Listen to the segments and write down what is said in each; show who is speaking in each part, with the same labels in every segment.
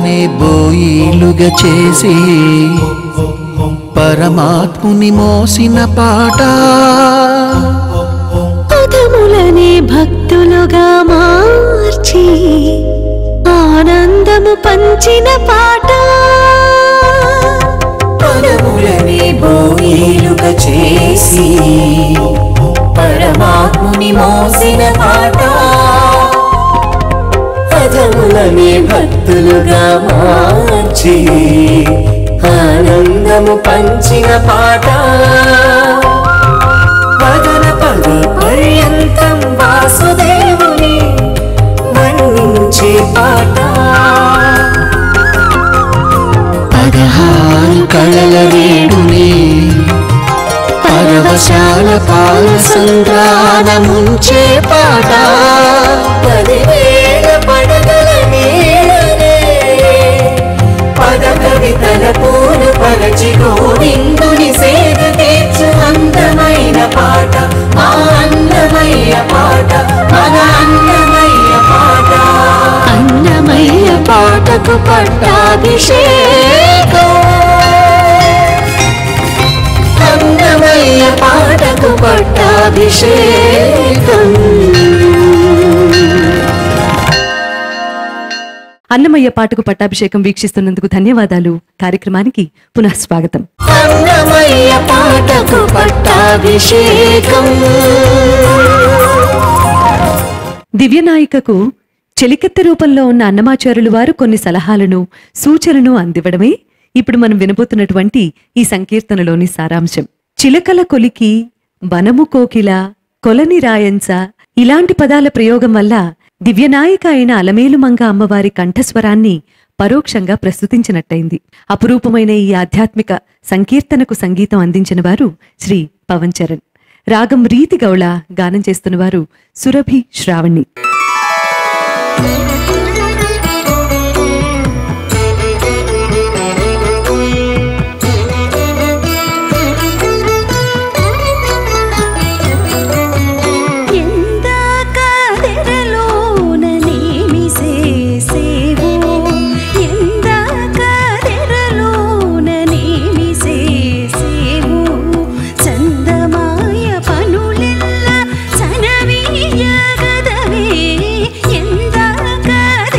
Speaker 1: పదములనే బోయిలుగా చేసి పరమాత్ముని మోసిన పాట
Speaker 2: పదములనే భక్తులుగా మార్చి ఆనందము పంచిన పాట
Speaker 3: పదములనే బోయిలుగా చేసి పరమాత్ముని మోసిన పాట పదములనే భక్తులుగా మార్చి ఆనందము పంచిన పాట పదన పద పర్యంతం వాసుదేవుని వర్ణించే పాట
Speaker 1: పదహారు కళల వేడుని పరవశాల పాల సంద్రాన ముంచే పాట
Speaker 3: పదివేల పడగల నీడనే పద కవితల పూలు పరచి గోవిందుని సేద తీర్చు అందమైన పాట మా అన్నమయ్య పాట మన అన్నమయ్య పాట
Speaker 2: అన్నమయ్య పాటకు పట్టాభిషేకం
Speaker 3: అన్నమయ్య పాటకు పట్టాభిషేకం
Speaker 4: అన్నమయ్య పాటకు పట్టాభిషేకం వీక్షిస్తున్నందుకు ధన్యవాదాలు కార్యక్రమానికి పునః స్వాగతం
Speaker 3: అన్నమయ్య పాటకు పట్టాభిషేకం
Speaker 4: దివ్యనాయికకు చెలికెత్త రూపంలో ఉన్న అన్నమాచారులు వారు కొన్ని సలహాలను సూచనను అందివ్వడమే ఇప్పుడు మనం వినబోతున్నటువంటి ఈ సంకీర్తనలోని సారాంశం చిలకల కొలికి వనము కోకిల కొలని రాయంచ ఇలాంటి పదాల ప్రయోగం వల్ల దివ్యనాయిక అయిన అలమేలుమంగ అమ్మవారి కంఠస్వరాన్ని పరోక్షంగా ప్రస్తుతించినట్టయింది అపురూపమైన ఈ ఆధ్యాత్మిక సంకీర్తనకు సంగీతం అందించిన వారు శ్రీ పవన్ చరణ్ రాగం రీతి గౌళ గానం చేస్తున్న వారు సురభి శ్రావణి
Speaker 2: ఎందాక తెరలోన నేమి చేసేవో ఎందాక తెరలోన నేమి చేసేవో చందమాయ పనులెల్ల చనవీయగదవే ఎందాక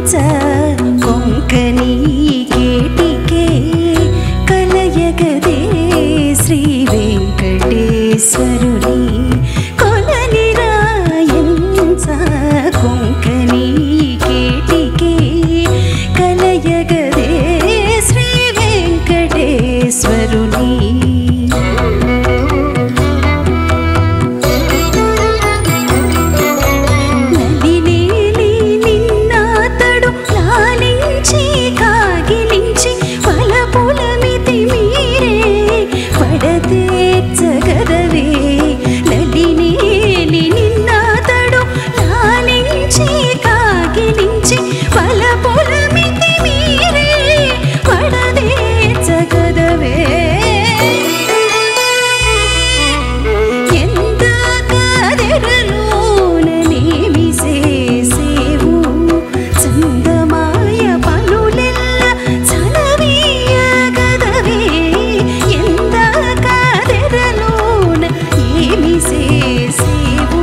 Speaker 2: కొంకని కేటికే కలయగదే శ్రీ వెంకటేశ్వరుని కొలనిరాయంచ కొంకని కేటికే కలయగదే శ్రీ వెంకటేశ్వరుని నదినేలి నిన్నాతడు లాలించి కాగిలించి వలపులమితి మీరే పడతేర్చగదవే నదినేలి నిన్నాతడు లాలించి కాగిలించి వలపులమితి మీరే పడతేర్చగదవే ఎంత కదెరలోననేమి చేసేవు చందమాయ పనులెల్ల చలవీయగదవే ఎంత కదెరలోన ఏమి చేసేవు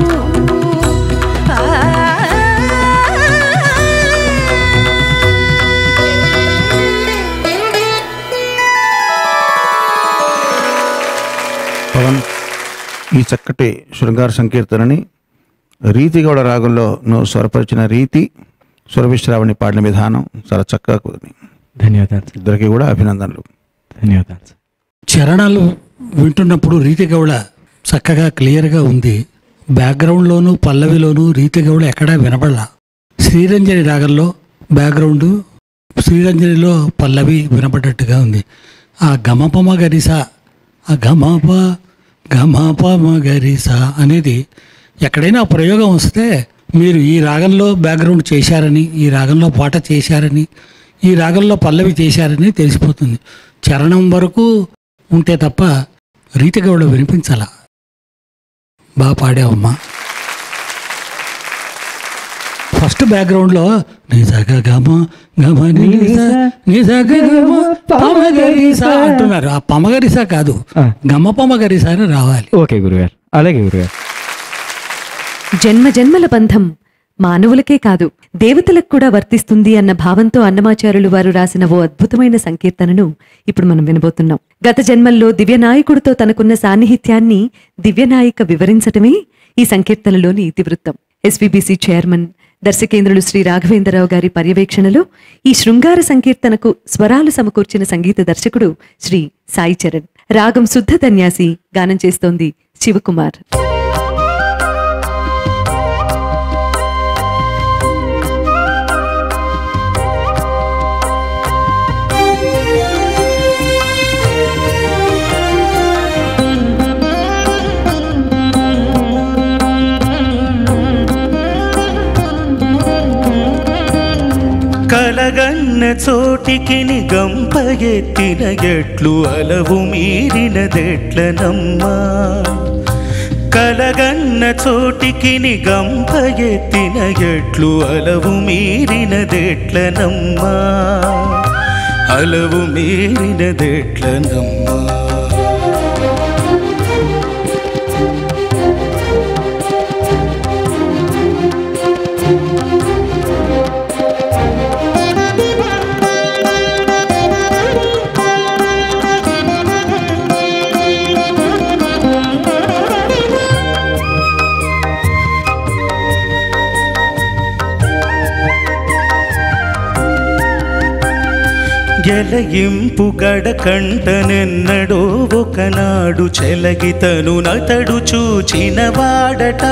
Speaker 5: పవన్ ఈ చక్కటి శృంగార సంకీర్తనని రీతిగౌడ రాగంలో నువ్వు స్వరపరిచిన రీతి సురవిశ్రావణి పాడిన విధానం చాలా చక్కగా కుదిరి
Speaker 6: ధన్యవాదాలు సార్
Speaker 5: ఇద్దరికి కూడా అభినందనలు
Speaker 6: ధన్యవాదాలు సార్
Speaker 7: చరణాలు వింటున్నప్పుడు రీతిగౌళ చక్కగా క్లియర్గా ఉంది బ్యాక్గ్రౌండ్లోను పల్లవిలోను రీతిగౌళ ఎక్కడా వినపడలా శ్రీరంజని రాగంలో బ్యాక్గ్రౌండ్ శ్రీరంజనిలో పల్లవి వినపడ్డట్టుగా ఉంది ఆ గమపమ గరిస ఆ గమప గమపమ గరిస అనేది ఎక్కడైనా ఆ ప్రయోగం వస్తే మీరు ఈ రాగంలో బ్యాక్గ్రౌండ్ చేశారని ఈ రాగంలో పాట చేశారని ఈ రాగంలో పల్లవి చేశారని తెలిసిపోతుంది చరణం వరకు ఉంటే తప్ప రీతిగౌడ వినిపించాల బాగా పాడావమ్మా ఫస్ట్ బ్యాక్గ్రౌండ్లో నిజగ గమ గమ నిలిస నిజగ గమ పమగరిస అంటున్నారు ఆ పమగరిస కాదు
Speaker 6: ఆ.
Speaker 7: గమ పమగరిస అని రావాలి
Speaker 6: ఓకే గురుగారు అలాగే గురుగారు
Speaker 4: జన్మ జన్మల బంధం మానవులకే కాదు దేవతలకు కూడా వర్తిస్తుంది అన్న భావంతో అన్నమాచార్యులు వారు రాసిన ఓ అద్భుతమైన సంకీర్తనను ఇప్పుడు మనం వినబోతున్నాం గత జన్మల్లో దివ్యనాయకుడితో తనకున్న సాన్నిహిత్యాన్ని దివ్యనాయిక వివరించటమే ఈ సంకీర్తనలోని ఇతివృత్తం ఎస్వీబీసీ చైర్మన్ దర్శకేంద్రులు శ్రీ రాఘవేంద్రరావు గారి పర్యవేక్షణలో ఈ శృంగార సంకీర్తనకు స్వరాలు సమకూర్చిన సంగీత దర్శకుడు శ్రీ సాయి చరణ్ రాగం శుద్ధ ధన్యాసి గానం చేస్తోంది శివకుమార్
Speaker 8: కలగన్న చోటికి గంప ఎత్తిన ఎట్లు అలవు మీరినదెట్లనమ్మా కలగన్న చోటికి గంప ఎత్తిన ఎట్లు అలవు మీరినదెట్లనమ్మా అలవు మీరినదెట్లనమ్మా గెలయింపు గడకంటనెన్నడో ఒకనాడు చెలగితను నతడు చూచిన వాడట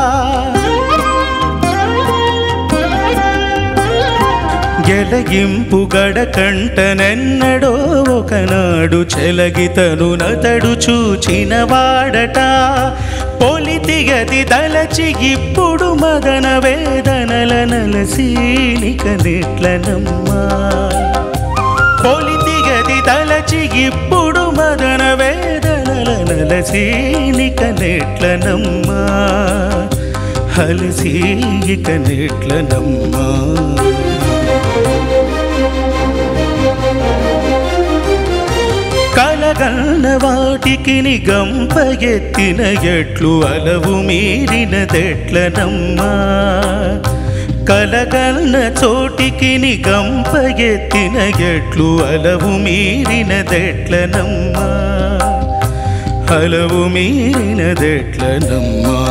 Speaker 8: గెలగింపు గడకంటనెన్నడో ఒకనాడు చెలగితను నతడు చూచిన వాడట పొలితిగది దలచి ఇప్పుడు మదన వేదనల నలసీనిక నెట్లనమ్మా పొలితిగది తలచి ఇప్పుడు మదన వేదనల నలసీనిక నెట్లనమ్మా హలసీనిక నెట్లనమ్మా కలగన్న వాటికి గంప ఎత్తిన ఎట్లు అలవు మీరినదెట్లనమ్మా కలగన్న చోటికి నిగంప ఎత్తిన ఎట్లు అలవు మీరినదెట్లనమ్మా అలవు మీరినదెట్లనమ్మా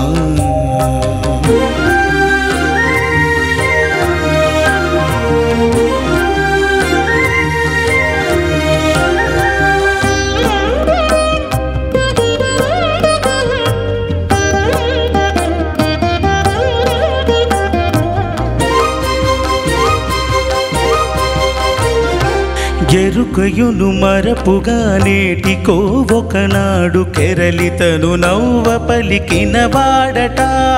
Speaker 8: ఎరుకయును మరపుగా నేటికో ఒకనాడు కెరలితను నవ్వ పలికిన వాడట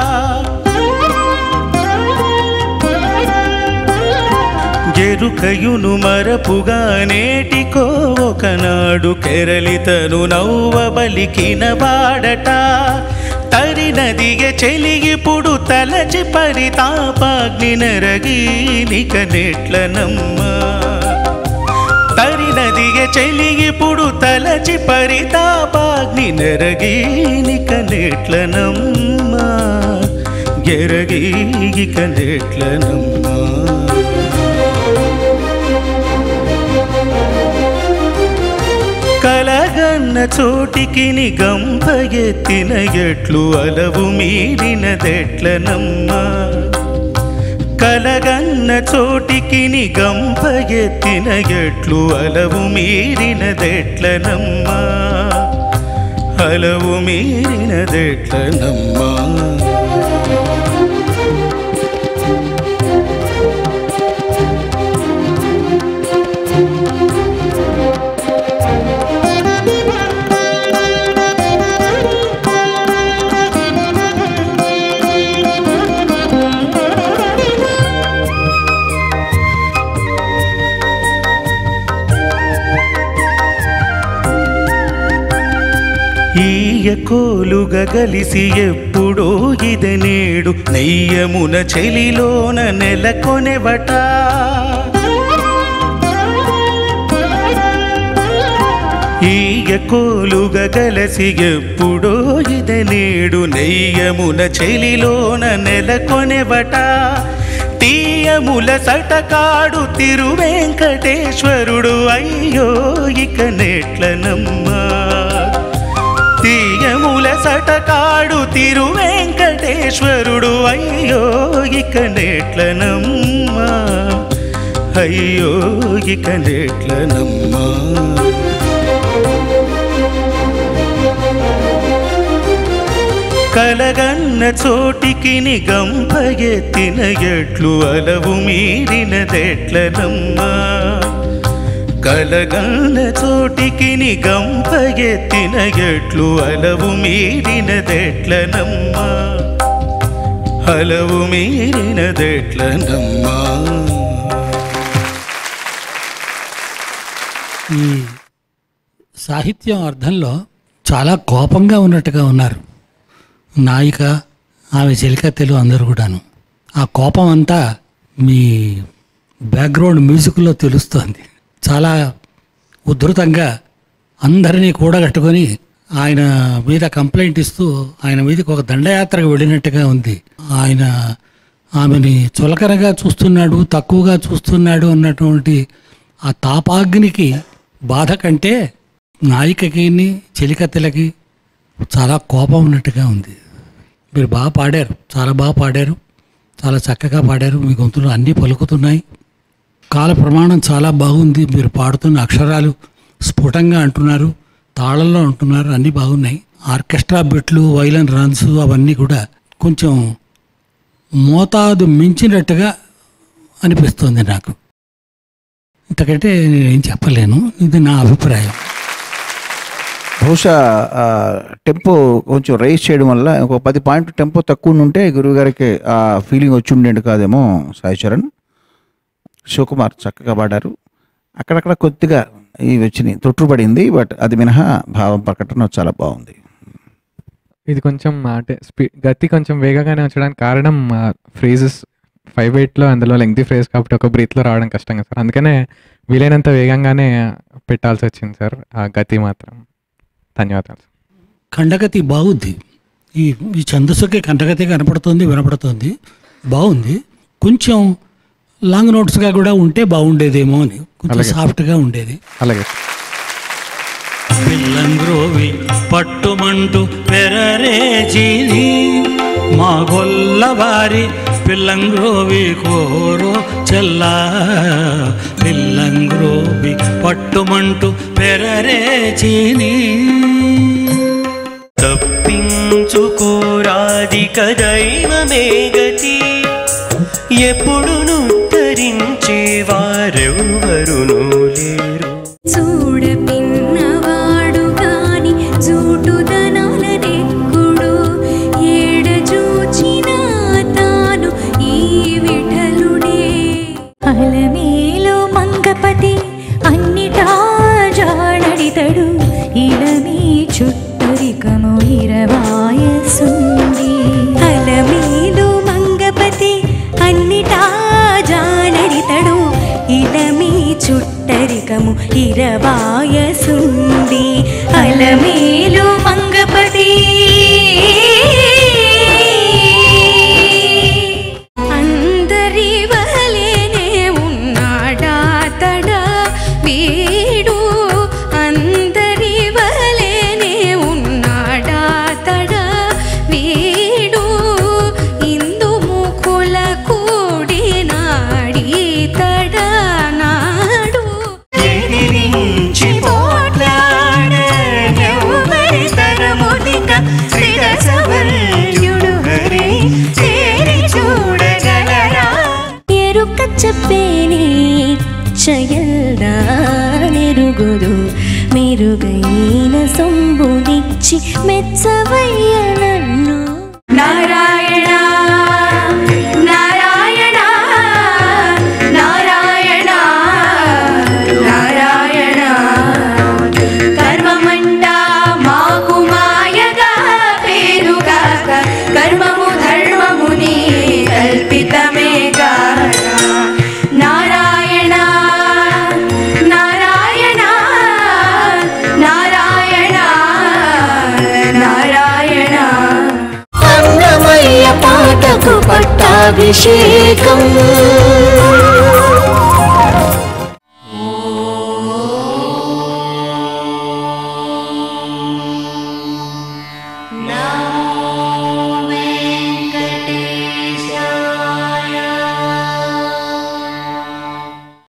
Speaker 8: ఎరుకయును మరపుగా నేటికో ఒకనాడు కెరలితను నవ్వ బలికిన వాడట తరి నదిగ చెలిగిపుడు తలచి పరితాపాగ్ని నరగి నిక నెట్లనమ్మా తరి నదిగ చెలిగిపుడు తలచి పరితాపాగ్ని నెరగి నిక నెట్లనమ్మా ఎరగి ఇక నెట్లనమ్మా కలగన్న చోటికి నిగంప ఎత్తిన ఎట్లు అలవు మీరినదెట్లనమ్మా కలగన్న చోటికి నిగంప ఎత్తిన ఎట్లు అలవు మీరినదెట్లనమ్మా అలవు మీరినదెట్లనమ్మా ఈయ కోలుగా గలిసి ఎప్పుడో ఇది నేడు నెయ్యమున చెలిలోన నెలకొనెవట ఈయ కోలుగా గలసి ఎప్పుడో ఇది నేడు నెయ్యమున చెలిలోన నెలకొనెవట తీయముల సటకాడు తిరువెంకటేశ్వరుడు అయ్యో ఇక నెట్లనమ్మా తీయముల సటకాడు తిరువెంకటేశ్వరుడు అయ్యో ఇక నెట్లనమ్మా అయ్యో ఇక నెట్లనమ్మా కలగన్న చోటికి నిగంప ఎత్తిన ఎట్లు అలవు మీరినదెట్లనమ్మా కలగన్న చోటికి నిగంప ఎత్తిన ఎట్లు అలవు మీరినదెట్లనమ్మా అలవు మీరినదెట్లనమ్మా
Speaker 7: ఈ సాహిత్యం అర్థంలో చాలా కోపంగా ఉన్నట్టుగా ఉన్నారు నాయిక ఆమె చెలికత్తెలు అందరూ కూడాను ఆ కోపం అంతా మీ బ్యాక్గ్రౌండ్ మ్యూజిక్లో తెలుస్తోంది చాలా ఉధృతంగా అందరినీ కూడగట్టుకొని ఆయన మీద కంప్లైంట్ ఇస్తూ ఆయన మీదకి ఒక దండయాత్రకు వెళ్ళినట్టుగా ఉంది ఆయన ఆమెని చులకనగా చూస్తున్నాడు తక్కువగా చూస్తున్నాడు అన్నటువంటి ఆ తాపాగ్నికి బాధ కంటే నాయికకి చెలికత్తెలకి చాలా కోపం ఉన్నట్టుగా ఉంది మీరు బాగా పాడారు చాలా బాగా పాడారు చాలా చక్కగా పాడారు మీ గొంతులు అన్నీ పలుకుతున్నాయి కాల ప్రమాణం చాలా బాగుంది మీరు పాడుతున్న అక్షరాలు స్ఫుటంగా అంటున్నారు తాళంలో అంటున్నారు అన్నీ బాగున్నాయి ఆర్కెస్ట్రా బిట్లు వైలన్ రన్స్ అవన్నీ కూడా కొంచెం మోతాదు మించినట్టుగా అనిపిస్తుంది నాకు ఇంతకంటే నేనేం చెప్పలేను ఇది నా అభిప్రాయం
Speaker 5: బహుశా ఆ, టెంపో కొంచెం రైజ్ చేయడం వల్ల ఒక పది పాయింట్ టెంపో తక్కువ ఉంటే గురువు గారికి ఆ ఫీలింగ్ వచ్చి ఉండేది కాదేమో సాయి చరణ్ శివకుమార్ చక్కగా పాడారు అక్కడక్కడ కొద్దిగా ఇవి వచ్చినాయి తొట్టుపడింది బట్ అది మినహా భావం ప్రకటన చాలా బాగుంది
Speaker 6: ఇది కొంచెం అంటే స్పీ గతి కొంచెం వేగంగానే ఉంచడానికి కారణం ఫ్రేజెస్ ఫైవ్ ఎయిట్లో అందులో లెంగ్తీ ఫ్రేజ్ కాబట్టి ఒక బ్రీత్లో రావడం కష్టం కదా సార్ అందుకనే వీలైనంత వేగంగానే పెట్టాల్సి వచ్చింది సార్ ఆ గతి మాత్రం ధన్యవాదాలు సార్
Speaker 7: ఖండగతి బాగుంది ఈ ఈ ఛందస్సుకి ఖండగతి కనపడుతుంది వినపడుతుంది బాగుంది కొంచెం లాంగ్ నోట్స్గా కూడా ఉంటే బాగుండేదేమో అని కొంచెం
Speaker 6: అలాగే.
Speaker 7: సాఫ్ట్గా ఉండేది
Speaker 6: అలాగే
Speaker 9: పిల్లంగ్రోవి పట్టుమంటూ పెరరేచిని మా గొల్లవారి పిల్లంగ్రోవి కోరో చెల్లా పిల్లంగ్రోవి పట్టుమంటూ పెరరేచిని
Speaker 8: తప్పించుకోరాదిక దైవమే గతి ఎప్పుడును ధరించే వారెవ్వరును లేరు
Speaker 2: చూడ పిన్నవాడు గాని జూటుదనాలనెక్కుడు ఏడ చూచినా తాను ఈ విఠలుడే అలమేలో మంగపతి అన్నిటా జాడడితడు ఇలమీ చుట్టరికము ఇరవాయసుంది అలమేలు మంగపతి అన్నిటా జానడితడు ఇలమీ చుట్టరికము ఇరవాయసుంది అలమేలు మంగపతి అందరి వలెనే ఉన్నాడా తడా వీడు అందరి వలెనే ఉన్నాడా తడా వీడు ఇందు ముకుల కూడినాడి తడా నాడు
Speaker 8: ఎదిరించి పోట్లాడెవ్వరి తరముదిక శ్రీరసవల్యుడు హరి తేరి చూడగలరా
Speaker 2: ఎరుక చెప్పేని చయల్దా నెరుగుదు మెరుగైన సొంబునిచ్చి మెచ్చవయ్య నన్ను నారాయణ నారాయణ నారాయణ నారాయణ కర్మమంట మాకు మాయగా పేరుగాక కర్మము ధర్మముని కల్పితమే నారాయణ నారాయణ నారాయణ నారాయణ
Speaker 3: అన్నమయ్య పాటకు పట్టాభిషేకం